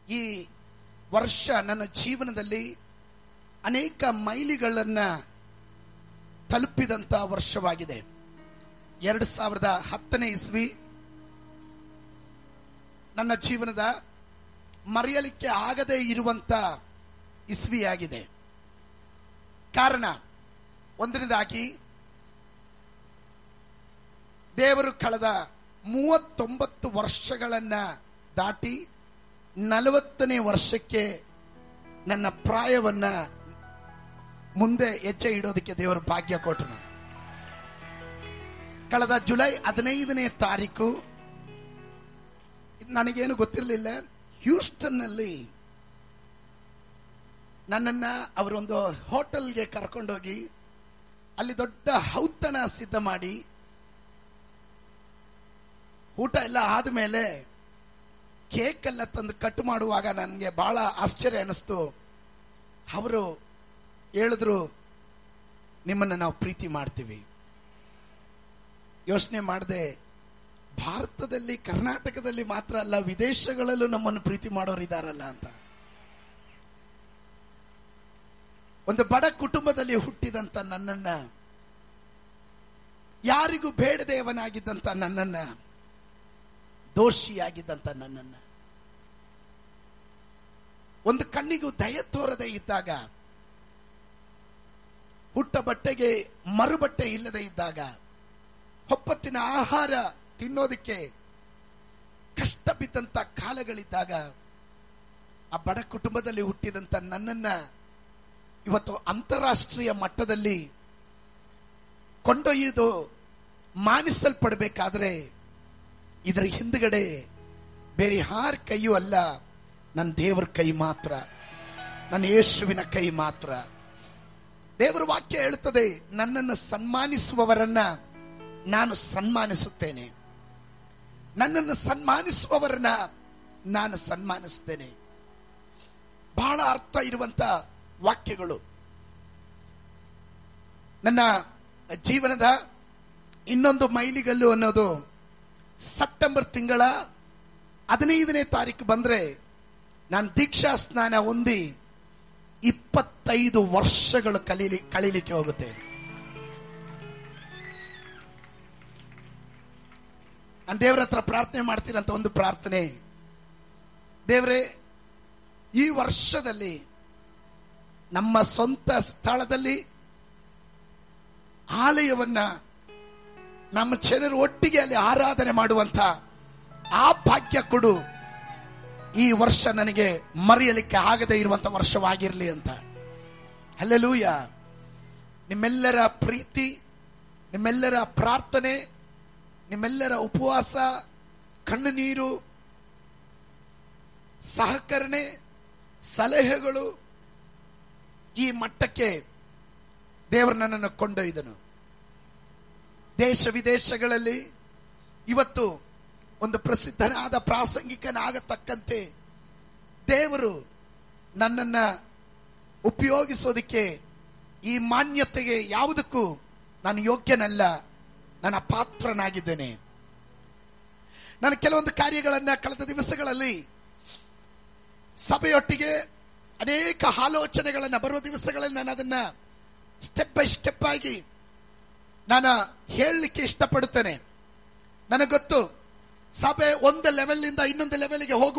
ಈ ವರ್ಷ ನನ್ನ ಜೀವನದಲ್ಲಿ ಅನೇಕ ಮೈಲಿಗಳನ್ನ ತಲುಪಿದಂತ ವರ್ಷವಾಗಿದೆ ಎರಡು ಸಾವಿರದ ಹತ್ತನೇ ಇಸ್ವಿ ನನ್ನ ಜೀವನದ ಮರೆಯಲಿಕ್ಕೆ ಆಗದೇ ಇರುವಂತ ಇಸ್ವಿಯಾಗಿದೆ ಕಾರಣ ಒಂದನೇದಾಗಿ ದೇವರು ಕಳೆದ ಮೂವತ್ತೊಂಬತ್ತು ವರ್ಷಗಳನ್ನ ದಾಟಿ ನಲವತ್ತನೇ ವರ್ಷಕ್ಕೆ ನನ್ನ ಪ್ರಾಯವನ್ನ ಮುಂದೆ ಹೆಜ್ಜೆ ಇಡೋದಕ್ಕೆ ದೇವರು ಭಾಗ್ಯ ಕೊಟ್ಟರು ಕಳೆದ ಜುಲೈ ಹದಿನೈದನೇ ತಾರೀಕು ಇದ್ ನನಗೇನು ಗೊತ್ತಿರಲಿಲ್ಲ ಹ್ಯೂಸ್ಟನ್ ನಲ್ಲಿ ನನ್ನನ್ನ ಅವರೊಂದು ಹೋಟೆಲ್ಗೆ ಕರ್ಕೊಂಡೋಗಿ ಅಲ್ಲಿ ದೊಡ್ಡ ಔತಣ ಸಿದ್ಧ ಮಾಡಿ ಊಟ ಎಲ್ಲ ಆದ್ಮೇಲೆ ಕೇಕ್ ಎಲ್ಲ ತಂದು ಕಟ್ ಮಾಡುವಾಗ ನನಗೆ ಬಹಳ ಆಶ್ಚರ್ಯ ಅನಿಸ್ತು ಅವರು ಹೇಳಿದ್ರು ನಿಮ್ಮನ್ನ ನಾವು ಪ್ರೀತಿ ಮಾಡ್ತೀವಿ ಯೋಚನೆ ಮಾಡದೆ ಭಾರತದಲ್ಲಿ ಕರ್ನಾಟಕದಲ್ಲಿ ಮಾತ್ರ ಅಲ್ಲ ವಿದೇಶಗಳಲ್ಲೂ ನಮ್ಮನ್ನು ಪ್ರೀತಿ ಮಾಡೋರು ಇದಾರಲ್ಲ ಅಂತ ಒಂದು ಬಡ ಕುಟುಂಬದಲ್ಲಿ ಹುಟ್ಟಿದಂತ ನನ್ನನ್ನ ಯಾರಿಗೂ ಬೇಡದೇವನಾಗಿದ್ದಂತ ನನ್ನನ್ನ ದೋಷಿಯಾಗಿದ್ದಂತ ನನ್ನನ್ನ ಒಂದು ಕಣ್ಣಿಗೂ ದಯ ತೋರದೆ ಇದ್ದಾಗ ಹುಟ್ಟ ಬಟ್ಟೆಗೆ ಮರುಬಟ್ಟೆ ಇಲ್ಲದೆ ಇದ್ದಾಗ ಹೊಪ್ಪತ್ತಿನ ಆಹಾರ ತಿನ್ನೋದಕ್ಕೆ ಕಷ್ಟ ಬಿದ್ದಂತ ಕಾಲಗಳಿದ್ದಾಗ ಆ ಬಡ ಕುಟುಂಬದಲ್ಲಿ ಹುಟ್ಟಿದಂತ ನನ್ನನ್ನ ಇವತ್ತು ಅಂತಾರಾಷ್ಟ್ರೀಯ ಮಟ್ಟದಲ್ಲಿ ಕೊಂಡೊಯ್ಯುವುದು ಮಾನಿಸಲ್ಪಡಬೇಕಾದ್ರೆ ಇದರ ಹಿಂದ್ಗಡೆ ಬೇರೆ ಯಾರ ಕೈಯೂ ಅಲ್ಲ ನನ್ನ ದೇವರ ಕೈ ಮಾತ್ರ ನನ್ನ ಯೇಸುವಿನ ಕೈ ಮಾತ್ರ ದೇವರ ವಾಕ್ಯ ಹೇಳುತ್ತದೆ ನನ್ನನ್ನು ಸನ್ಮಾನಿಸುವವರನ್ನ ನಾನು ಸನ್ಮಾನಿಸುತ್ತೇನೆ ನನ್ನನ್ನು ಸನ್ಮಾನಿಸುವವರನ್ನ ನಾನು ಸನ್ಮಾನಿಸ್ತೇನೆ ಬಹಳ ಅರ್ಥ ಇರುವಂತ ವಾಕ್ಯಗಳು ನನ್ನ ಜೀವನದ ಇನ್ನೊಂದು ಮೈಲಿಗಲ್ಲು ಅನ್ನೋದು ಸೆಪ್ಟೆಂಬರ್ ತಿಂಗಳ ಹದಿನೈದನೇ ತಾರೀಕು ಬಂದ್ರೆ ನಾನು ದೀಕ್ಷಾ ಸ್ನಾನ ಹೊಂದಿ ಇಪ್ಪತ್ತೈದು ವರ್ಷಗಳು ಕಲೀಲಿ ಕಳೀಲಿಕ್ಕೆ ಹೋಗುತ್ತೆ ನಾನು ದೇವರ ಹತ್ರ ಪ್ರಾರ್ಥನೆ ಮಾಡ್ತೀನಂತ ಒಂದು ಪ್ರಾರ್ಥನೆ ದೇವರೇ ಈ ವರ್ಷದಲ್ಲಿ ನಮ್ಮ ಸ್ವಂತ ಸ್ಥಳದಲ್ಲಿ ಆಲಯವನ್ನ ನಮ್ಮ ಜನರು ಒಟ್ಟಿಗೆ ಅಲ್ಲಿ ಆರಾಧನೆ ಮಾಡುವಂತ ಆ ಭಾಗ್ಯ ಕೊಡು ಈ ವರ್ಷ ನನಗೆ ಮರೆಯಲಿಕ್ಕೆ ಆಗದೇ ಇರುವಂತ ವರ್ಷವಾಗಿರಲಿ ಅಂತ ಅಲ್ಲೆಲೂಯ ನಿಮ್ಮೆಲ್ಲರ ಪ್ರೀತಿ ನಿಮ್ಮೆಲ್ಲರ ಪ್ರಾರ್ಥನೆ ನಿಮ್ಮೆಲ್ಲರ ಉಪವಾಸ ಕಣ್ಣು ನೀರು ಸಹಕರಣೆ ಸಲಹೆಗಳು ಈ ಮಟ್ಟಕ್ಕೆ ದೇವರು ನನ್ನನ್ನು ಕೊಂಡೊಯ್ದನು ದೇಶ ವಿದೇಶಗಳಲ್ಲಿ ಇವತ್ತು ಒಂದು ಪ್ರಸಿದ್ಧನಾದ ಪ್ರಾಸಂಗಿಕನಾಗತಕ್ಕಂತೆ ದೇವರು ನನ್ನನ್ನ ಉಪಯೋಗಿಸೋದಕ್ಕೆ ಈ ಮಾನ್ಯತೆಗೆ ಯಾವುದಕ್ಕೂ ನಾನು ಯೋಗ್ಯನಲ್ಲ ನನ್ನ ಪಾತ್ರನಾಗಿದ್ದೇನೆ ನಾನು ಕೆಲವೊಂದು ಕಾರ್ಯಗಳನ್ನ ಕಳೆದ ದಿವಸಗಳಲ್ಲಿ ಸಭೆಯೊಟ್ಟಿಗೆ ಅನೇಕ ಆಲೋಚನೆಗಳನ್ನ ಬರುವ ದಿವಸಗಳಲ್ಲಿ ನಾನು ಅದನ್ನ ಸ್ಟೆಪ್ ಬೈ ಸ್ಟೆಪ್ ಆಗಿ ನಾನು ಹೇಳಲಿಕ್ಕೆ ಇಷ್ಟಪಡುತ್ತೇನೆ ನನಗೆ ಗೊತ್ತು ಸಭೆ ಒಂದು ಲೆವೆಲ್ ಇಂದ ಇನ್ನೊಂದು ಲೆವೆಲ್ಗೆ ಹೋಗುವ